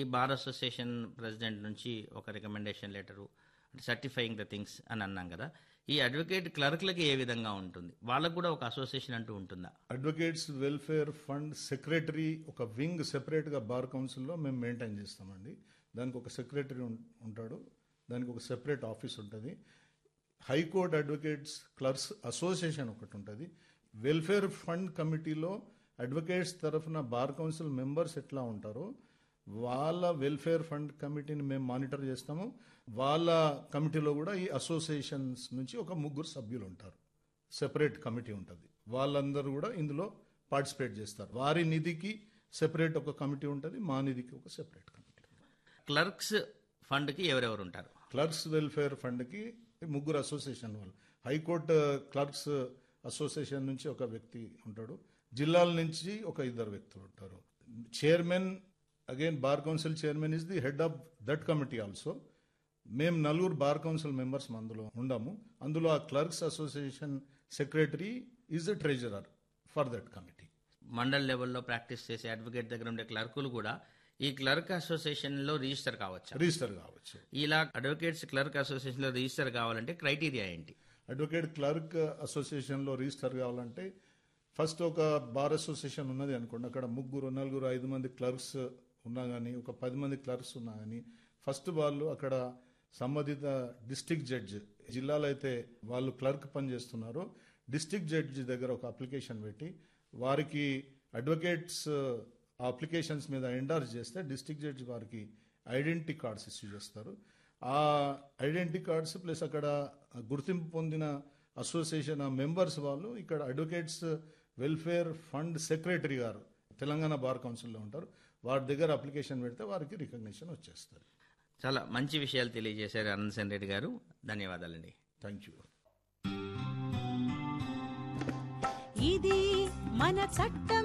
bar association president నుంచి ఒక recommendation letter certifying the things అని అన్నాం కదా ఈ అడ్వకేట్ క్లర్క్లకి ఏ విధంగా ఉంటుంది వాళ్ళకు కూడా ఒక అసోసియేషన్ అంటూ ఉంటుందా అడ్వకేట్స్ వెల్ఫేర్ ఫండ్ సెక్రటరీ ఒక వింగ్ సెపరేట్గా బార్ కౌన్సిల్లో మేము మెయింటైన్ చేస్తామండి దానికి ఒక సెక్రటరీ ఉం- ఉంటాడు దానికి ఒక సెపరేట్ ఆఫీస్ ఉంటుంది హైకోర్టు అడ్వకేట్స్ క్లర్క్స్ అసోసియేషన్ ఒకటి ఉంటుంది వెల్ఫేర్ ఫండ్ కమిటీలో అడ్వకేట్స్ తరఫున బార్ కౌన్సిల్ మెంబర్స్ ఎట్లా ఉంటారో వాళ్ళ వెల్ఫేర్ ఫండ్ కమిటీని మేము మానిటర్ చేస్తాము వాళ్ళ కమిటీలో కూడా ఈ అసోసియేషన్స్ నుంచి ఒక ముగ్గురు సభ్యులు ఉంటారు సెపరేట్ కమిటీ ఉంటుంది వాళ్ళందరూ కూడా ఇందులో పార్టిసిపేట్ చేస్తారు వారి నిధికి సెపరేట్ ఒక కమిటీ ఉంటుంది మా నిధికి ఒక సెపరేట్ కమిటీ క్లర్క్స్ ఫండ్కి ఎవరెవరు ఉంటారు క్లర్క్స్ వెల్ఫేర్ ఫండ్కి ముగ్గురు అసోసియేషన్ వాళ్ళు హైకోర్టు క్లర్క్స్ అసోసియేషన్ నుంచి ఒక వ్యక్తి ఉంటాడు జిల్లాల నుంచి ఒక ఇద్దరు వ్యక్తులు ఉంటారు chairman again bar council chairman is the head of that committee also మేము నలుగురు బార్ కౌన్సిల్ మెంబర్స్ అందులో ఉండము అందులో ఆ clerks association secretary is the treasurer for that committee mandal లెవెల్లో ప్రాక్టీస్ చేసే అడ్వకేట్ దగ్గర ఉండే క్లర్కులు కూడా ఈ క్లర్క్ అసోసియేషన్లో రిజిస్టర్ కావచ్చు రిజిస్టర్ కావచ్చు ఇలా అడ్వకేట్స్ క్లర్క్ అసోసియేషన్లో రిజిస్టర్ కావాలంటే క్రైటీరియా ఏంటి అడ్వకేట్ క్లర్క్ అసోసియేషన్లో రిజిస్టర్ కావాలంటే ఫస్ట్ ఒక బార్ అసోసియేషన్ ఉన్నది అనుకోండి అక్కడ ముగ్గురు నలుగురు ఐదు మంది క్లర్క్స్ ఉన్నా కానీ ఒక పది మంది క్లర్క్స్ ఉన్నా కానీ ఫస్ట్ వాళ్ళు అక్కడ సంబంధిత డిస్టిక్ జడ్జ్ జిల్లాలో అయితే వాళ్ళు క్లర్క్ పని చేస్తున్నారో డిస్టిక్ జడ్జి దగ్గర ఒక అప్లికేషన్ పెట్టి వారికి అడ్వకేట్స్ ఆ అప్లికేషన్స్ మీద ఎండార్స్ చేస్తే డిస్టిక్ జడ్జి వారికి ఐడెంటిటీ కార్డ్స్ ఇష్యూ చేస్తారు ఆ ఐడెంటిటీ కార్డ్స్ ప్లస్ అక్కడ గుర్తింపు పొందిన అసోసియేషన్ ఆ మెంబర్స్ వాళ్ళు ఇక్కడ అడ్వకేట్స్ వెల్ఫేర్ ఫండ్ సెక్రటరీ గారు తెలంగాణ బార్ కౌన్సిల్లో ఉంటారు వారి దగ్గర అప్లికేషన్ పెడితే వారికి రికగ్నిషన్ వచ్చేస్తుంది చాలా మంచి విషయాలు తెలియజేశారు అనంతసేన్ రెడ్డి గారు ధన్యవాదాలండి థ్యాంక్ యూ ఇది మన చట్ట